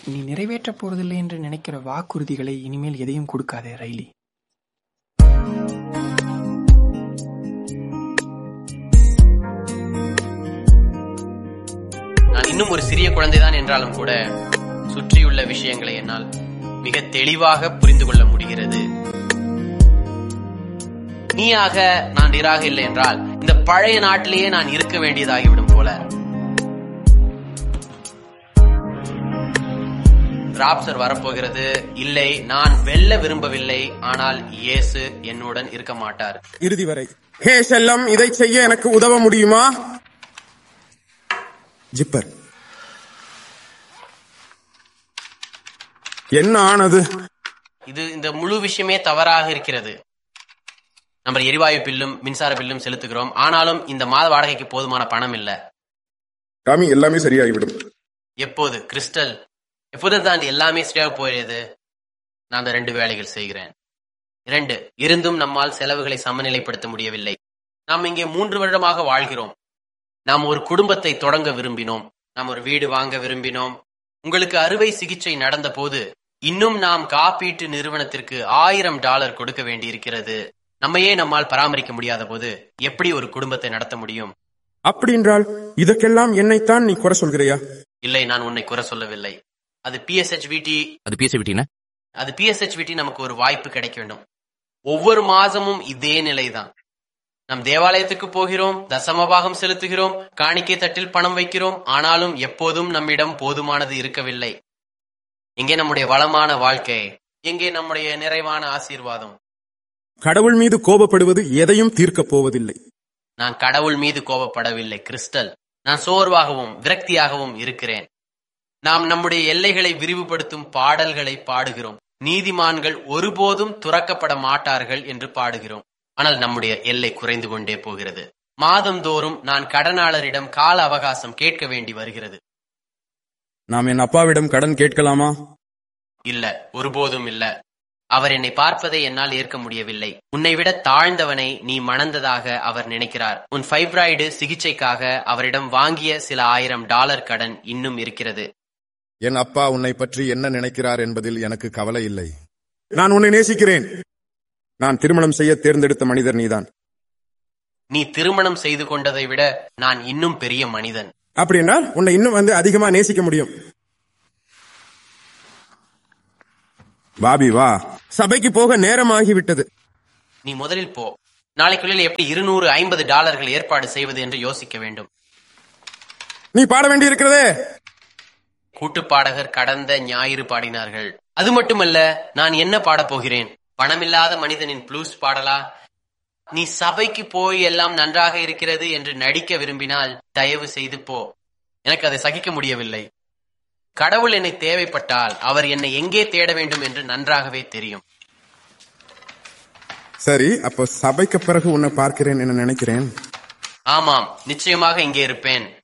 நீ நிறைவேற்றப் போறதில்லை என்று நினைக்கிற வாக்குறுதிகளை இனிமேல் எதையும் கொடுக்காதே ரைலி நான் இன்னும் ஒரு சிறிய குழந்தைதான் என்றாலும் கூட சுற்றியுள்ள விஷயங்களை என்னால் மிக தெளிவாக புரிந்து கொள்ள முடிகிறது நீயாக நான் நீராக இல்லை என்றால் இந்த பழைய நாட்டிலேயே நான் இருக்க வேண்டியதாகிவிடும் போல ராப்சர் வரப்போகிறது இல்லை நான் வெல்ல விரும்பவில்லை ஆனால் இயேசு என்னுடன் இருக்க மாட்டார் இறுதி வரை ஹே செல்லம் இதை செய்ய எனக்கு உதவ முடியுமா ஜிப்பர் என்ன ஆனது இது இந்த முழு விஷயமே தவறாக இருக்கிறது நம்ம எரிவாயு பில்லும் மின்சார பில்லும் செலுத்துகிறோம் ஆனாலும் இந்த மாத வாடகைக்கு போதுமான பணம் இல்ல டாமி எல்லாமே சரியாகிவிடும் எப்போது கிறிஸ்டல் எப்போது தான் எல்லாமே சரியாக போயிடுது நான் அந்த ரெண்டு வேலைகள் செய்கிறேன் இரண்டு இருந்தும் நம்மால் செலவுகளை சமநிலைப்படுத்த முடியவில்லை நாம் இங்கே மூன்று வருடமாக வாழ்கிறோம் நாம் ஒரு குடும்பத்தை தொடங்க விரும்பினோம் நாம் ஒரு வீடு வாங்க விரும்பினோம் உங்களுக்கு அறுவை சிகிச்சை நடந்த போது இன்னும் நாம் காப்பீட்டு நிறுவனத்திற்கு ஆயிரம் டாலர் கொடுக்க வேண்டியிருக்கிறது நம்மையே நம்மால் பராமரிக்க முடியாத போது எப்படி ஒரு குடும்பத்தை நடத்த முடியும் அப்படின்றால் இதற்கெல்லாம் என்னைத்தான் நீ குறை சொல்கிறையா இல்லை நான் உன்னை குறை சொல்லவில்லை அது பிஎஸ்ஹெச்விடி அது பேச விட்டீங்கன்னா அது பிஎஸ்ஹெச்விடி நமக்கு ஒரு வாய்ப்பு கிடைக்க வேண்டும் ஒவ்வொரு மாதமும் இதே நிலைதான் நம் தேவாலயத்துக்கு போகிறோம் தசமபாகம் செலுத்துகிறோம் காணிக்கை தட்டில் பணம் வைக்கிறோம் ஆனாலும் எப்போதும் நம்மிடம் போதுமானது இருக்கவில்லை எங்கே நம்முடைய வளமான வாழ்க்கை எங்கே நம்முடைய நிறைவான ஆசீர்வாதம் கடவுள் மீது கோபப்படுவது எதையும் தீர்க்கப் போவதில்லை நான் கடவுள் மீது கோபப்படவில்லை கிறிஸ்டல் நான் சோர்வாகவும் விரக்தியாகவும் இருக்கிறேன் நாம் நம்முடைய எல்லைகளை விரிவுபடுத்தும் பாடல்களை பாடுகிறோம் நீதிமான்கள் ஒருபோதும் துறக்கப்பட மாட்டார்கள் என்று பாடுகிறோம் ஆனால் நம்முடைய எல்லை குறைந்து கொண்டே போகிறது மாதந்தோறும் நான் கடனாளரிடம் கால அவகாசம் கேட்க வேண்டி வருகிறது நாம் என் அப்பாவிடம் கடன் கேட்கலாமா இல்ல ஒருபோதும் இல்ல அவர் என்னை பார்ப்பதை என்னால் ஏற்க முடியவில்லை உன்னை விட தாழ்ந்தவனை நீ மணந்ததாக அவர் நினைக்கிறார் உன் ஃபைப்ராய்டு சிகிச்சைக்காக அவரிடம் வாங்கிய சில ஆயிரம் டாலர் கடன் இன்னும் இருக்கிறது என் அப்பா உன்னை பற்றி என்ன நினைக்கிறார் என்பதில் எனக்கு கவலை இல்லை நான் உன்னை நேசிக்கிறேன் நான் திருமணம் செய்ய தேர்ந்தெடுத்த மனிதர் நீதான் நீ திருமணம் செய்து கொண்டதை விட நான் இன்னும் பெரிய மனிதன் அப்படின்னா உன்னை இன்னும் வந்து அதிகமா நேசிக்க முடியும் பாபி வா சபைக்கு போக நேரமாகிவிட்டது நீ முதலில் போ நாளைக்குள்ளில் எப்படி இருநூறு ஐம்பது டாலர்கள் ஏற்பாடு செய்வது என்று யோசிக்க வேண்டும் நீ பாட வேண்டி இருக்கிறதே கூட்டுப்பாடகர் கடந்த ஞாயிறு பாடினார்கள் அது மட்டுமல்ல நான் என்ன பாடப் போகிறேன் பணமில்லாத மனிதனின் ப்ளூஸ் பாடலா நீ சபைக்கு போய் எல்லாம் நன்றாக இருக்கிறது என்று நடிக்க விரும்பினால் தயவு செய்து போ எனக்கு அதை சகிக்க முடியவில்லை கடவுள் என்னை தேவைப்பட்டால் அவர் என்னை எங்கே தேட வேண்டும் என்று நன்றாகவே தெரியும் சரி அப்போ சபைக்கு பிறகு உன்னை பார்க்கிறேன் என நினைக்கிறேன் ஆமாம் நிச்சயமாக இங்கே இருப்பேன்